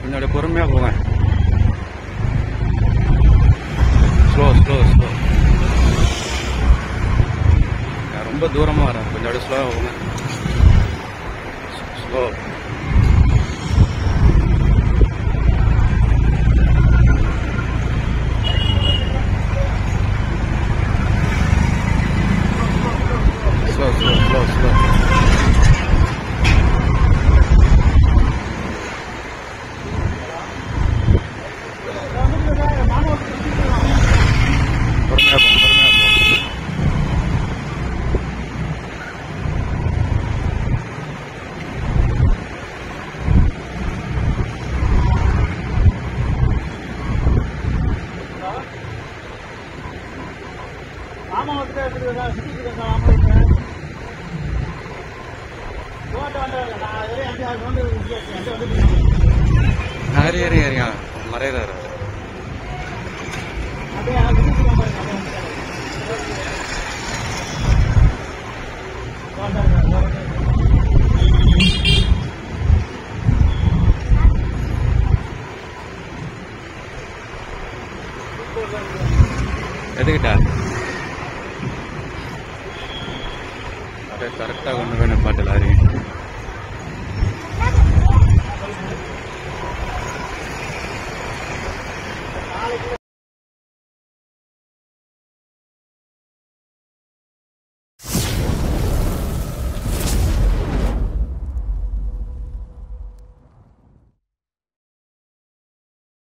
பின்னாடி பொறுமையாக போங்க ஸ்லோ ஸ்லோ ஸ்லோ நான் ரொம்ப தூரமாக வரேன் பின்னாடி ஸ்லோவாக போங்க slow slow slow slow slow பொறுமையாக போங்க பொறுமையாக போங்க மாமா வந்துட்டு எடுத்துட்டு சுத்திட்டு இருக்கேன் சார் மாமா இருக்கேன் போட்டு வந்தாங்க நான் அதே அஞ்சு ஆறு வந்து எந்த வந்து ஏறி ஏறி ஏறிங்க மறையிறாரு அப்படியே சுத்திட்டு இருக்கேன் பாருங்க அப்படியே வந்துட்டாங்க. எதுக்கிட்ட அப்படியே கரெக்டாக கொண்டு போய் நிப்பாட்டு லாரி